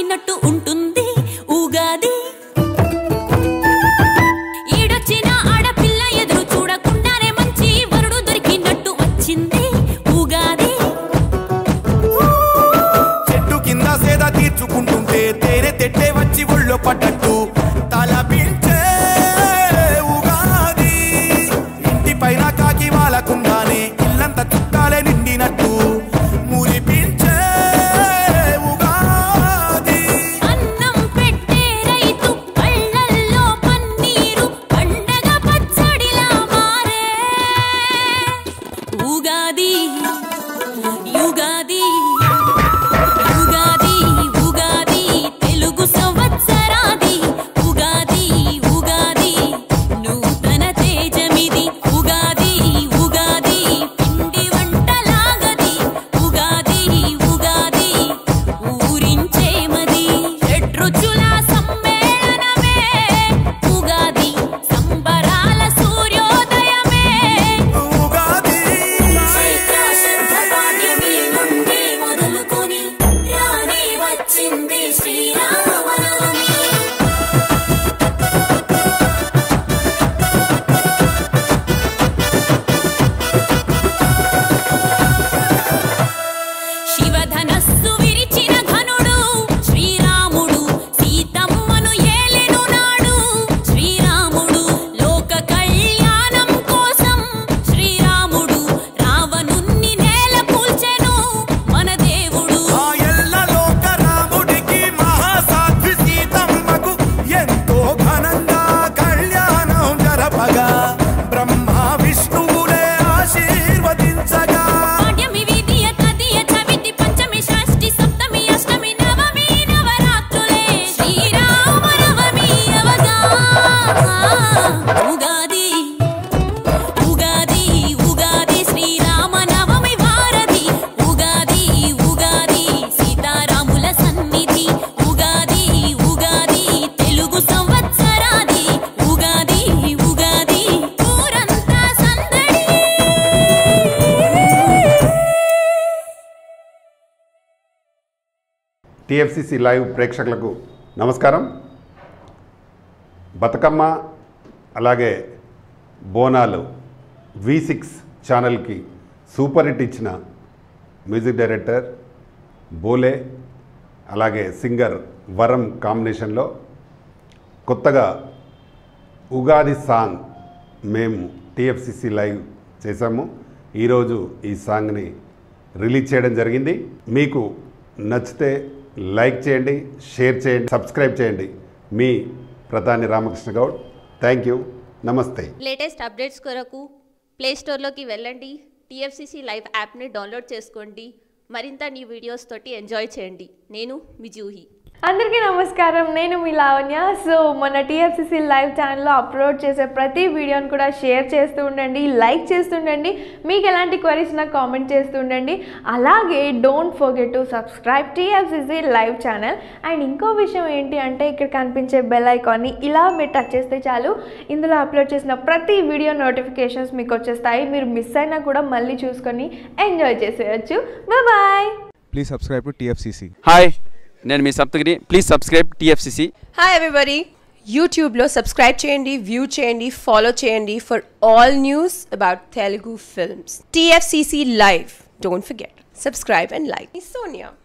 దొరికినట్టు ఉంటుంది ఉగాది ఈడొచ్చిన ఆడపిల్ల ఎదురు చూడకుండానే మంచి వరుడు దొరికినట్టు వచ్చింది ఉగాది చెట్టు కింద సేద తీర్చుకుంటుంటే తేనె తెట్టే వచ్చి ఒళ్ళో పడ్డట్టు తలపించే ఉగాది ఇంటి పైన కాకి వాలకుండానే ఇల్లంతా చుట్టాలే నిండినట్టు మురిపించే ఉగాది అన్నం పెట్టే రైతు కళ్ళల్లో పన్నీరు పండగ పచ్చడిలా మారే ఉగాది యుగాది ఉగాది ఉగాది తెలుగు సంవత్సరాది ఉగాది ఉగాది నూతన తేజమిది ఉగాది ఉగాది పిండి వంటలాగది ఉగాది ఉగాది ఊరించేమది షడ్రుచుల సమ్మేళనమే ఉగాది సంబరాల సూర్యోదయమే ఉగాది చైత్రాశుద్ధపాడ్యమి నుండి మొదలుకొని రానే వచ్చింది శ్రీరామనవమి శివధనస్సు విరిచిన ఘనుడు శ్రీరాముడు సీతమ్మను ఏలెను నాడు శ్రీరాముడు లోక కళ్యాణం కోసం శ్రీరాముడు రావణున్ని నేల కూల్చెను మన దేవుడు ఆ ఎల్ల లోక రాముడికి మహాసాధ్వి సీతమ్మకు ఎంతో ఘనంగా కళ్యాణం జరపగా బ్రహ్మ విష్ణువులే ఆశీర్వదించగా పాడ్యమి విధియ తదియ చవితి పంచమి షష్ఠి సప్తమి అష్టమి నవమి నవరాత్రులే శ్రీరామనవమి అవగా ఉగాది ఉగాది ఉగాది శ్రీరామనవమి వారధి ఉగాది ఉగాది సీతారాముల సన్నిధి ఉగాది ఉగాది తెలుగు సంవత్సరాది ఉగాది ఉగాది ఊరంతా సందడి టిఎఫ్సిసి లైవ్ ప్రేక్షకులకు నమస్కారం బతుకమ్మ అలాగే బోనాలు వి సిక్స్ ఛానల్కి సూపర్ హిట్ ఇచ్చిన మ్యూజిక్ డైరెక్టర్ బోలే అలాగే సింగర్ వరం కాంబినేషన్లో కొత్తగా ఉగాది సాంగ్ మేము టిఎఫ్సిసి లైవ్ చేశాము ఈరోజు ఈ సాంగ్ని రిలీజ్ చేయడం జరిగింది మీకు నచ్చితే లైక్ చేయండి షేర్ చేయండి సబ్స్క్రైబ్ చేయండి మీ ప్రధాని రామకృష్ణ గౌడ్ థ్యాంక్ యూ నమస్తే లేటెస్ట్ అప్డేట్స్ కొరకు ప్లే స్టోర్లోకి వెళ్ళండి టీఎఫ్సిసి లైవ్ యాప్ని డౌన్లోడ్ చేసుకోండి మరింత నీ వీడియోస్ తోటి ఎంజాయ్ చేయండి నేను మీ జూహి అందరికీ నమస్కారం నేను మీ లావణ్య సో మన టీఎఫ్సిసి లైవ్ ఛానల్లో అప్లోడ్ చేసే ప్రతి వీడియోని కూడా షేర్ చేస్తూ ఉండండి లైక్ చేస్తుండండి మీకు ఎలాంటి క్వరీస్ నాకు కామెంట్ చేస్తూ ఉండండి అలాగే don't forget to subscribe TFCC live channel and ఇంకో విషయం ఏంటి అంటే ఇక్కడ కనిపించే బెల్ ఐకాన్ని ఇలా మీరు టచ్ చేస్తే చాలు ఇందులో అప్లోడ్ చేసిన ప్రతి వీడియో నోటిఫికేషన్స్ మీకు వచ్చేస్తాయి మీరు మిస్ అయినా కూడా మళ్ళీ చూసుకొని ఎంజాయ్ చేసేయచ్చు bye please subscribe to TFCC. Hi నేను మీ Saptagiri please subscribe TFCC hi everybody యూట్యూబ్లో సబ్స్క్రైబ్ చేయండి వ్యూ చేయండి ఫాలో చేయండి for all news about Telugu films TFCC live don't forget subscribe and like Sonia